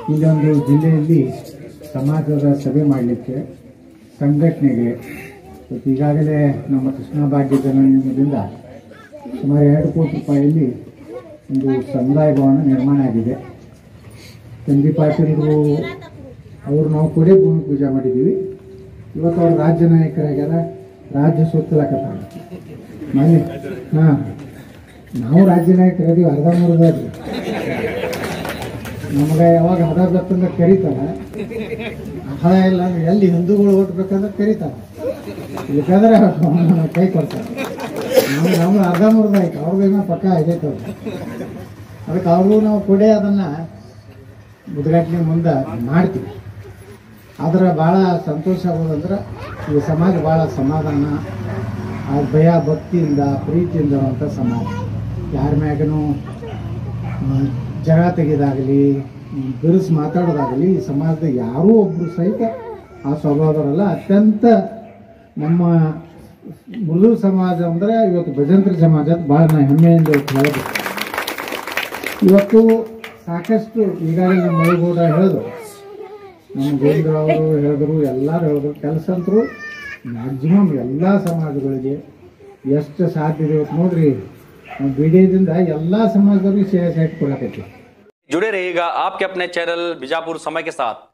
ಇಲ್ಲೊಂದು ಜಿಲ್ಲೆಯಲ್ಲಿ ಸಮಾಜದ ಸಭೆ ಮಾಡಲಿಕ್ಕೆ ಸಂಘಟನೆಗೆ ಇವತ್ತು ಈಗಾಗಲೇ ನಮ್ಮ ಕೃಷ್ಣ ಭಾಗ್ಯ ಜನದಿಂದ ಸುಮಾರು ಎರಡು ಕೋಟಿ ರೂಪಾಯಿಯಲ್ಲಿ ಒಂದು ಸಮುದಾಯ ಭವನ ನಿರ್ಮಾಣ ಆಗಿದೆ ತಂದಿ ಪಾಟೀಲರು ಅವ್ರು ನಾವು ಕೂಡ ಭೂಮಿ ಪೂಜೆ ಮಾಡಿದ್ದೀವಿ ಇವತ್ತು ಅವ್ರು ರಾಜ್ಯ ನಾಯಕರಾಗ್ಯಾರ ರಾಜ್ಯ ಸುತ್ತಲಕತ್ತಾರ ಮನೆ ಹಾಂ ನಾವು ರಾಜ್ಯ ನಾಯಕರದೀವಿ ಅರ್ಧ ಮುರ್ದಾದ್ರಿ ನಮಗೆ ಯಾವಾಗ ಹದ ಬರ್ತಂದ್ರೆ ಕರೀತಾರ ಹದ ಇಲ್ಲ ಅಂದ್ರೆ ಎಲ್ಲಿ ಹಿಂದೂಗಳು ಓಟ್ಬೇಕಂದ್ರೆ ಕರೀತಾರ ಇಲ್ಲಕಂದ್ರೆ ಅವ್ನ ಕೈ ಕೊಡ್ತಾರೆ ನಮ್ಗೆ ನಮ್ಗೆ ಅರ್ಧ ಮುರ್ದ ಆಯ್ತು ಅವ್ರದ್ದೇನೋ ಪಕ್ಕ ಆಗೈತೆ ಅವ್ರು ಅದಕ್ಕೆ ಅವ್ರಿಗೂ ನಾವು ಕೂಡ ಅದನ್ನ ಉದ್ಘಾಟನೆ ಮುಂದೆ ಮಾಡ್ತೀವಿ ಆದ್ರೆ ಭಾಳ ಸಂತೋಷ ಆಗೋದಂದ್ರೆ ಈ ಸಮಾಜ ಭಾಳ ಸಮಾಧಾನ ಆ ಭಯ ಭಕ್ತಿಯಿಂದ ಪ್ರೀತಿಯಿಂದ ಇರುವಂಥ ಸಮಾಜ ಯಾರ ಮ್ಯಾಗನೂ ಆ, ಜಗಳ ತೆಗೆದಾಗಲಿ ಬಿರುಸು ಮಾತಾಡೋದಾಗಲಿ ಈ ಸಮಾಜದ ಯಾರೂ ಒಬ್ಬರು ಸಹಿತ ಆ ಸ್ವಭಾವದವರಲ್ಲ ಅತ್ಯಂತ ನಮ್ಮ ಮುಲ್ಲೂರು ಸಮಾಜ ಅಂದರೆ ಇವತ್ತು ಭಜಂತ್ರಿ ಸಮಾಜ ಅಂತ ಭಾಳ ನಾ ಹೆಮ್ಮೆಯಿಂದ ಇವತ್ತು ಹೇಳಬೇಕು ಇವತ್ತು ಸಾಕಷ್ಟು ಈಗಾಗಲೇ ನಮ್ಮ ಮೈಗೂಡ ಹೇಳಿದ್ರು ನಮ್ಮ ಗೋವಿಂದ್ರ ಅವರು ಹೇಳಿದ್ರು ಎಲ್ಲರೂ ಹೇಳಿದ್ರು ಕೆಲಸ ಅಂತರೂ ಮ್ಯಾಕ್ಸಿಮಮ್ ಎಲ್ಲ ಸಮಾಜಗಳಿಗೆ ಎಷ್ಟು ಸಾಧ್ಯ ಇದೆ ಇವತ್ತು ನೋಡ್ರಿ ವಿಡಿಯೋದಿಂದ ಎಲ್ಲ ಸಮಾಜದವ್ರಿಗೆ ಸೇವೆ ಸೈಟ್ ಕೊಡಕೈತಿ जुड़े रहिएगा आपके अपने चैनल बीजापुर समय के साथ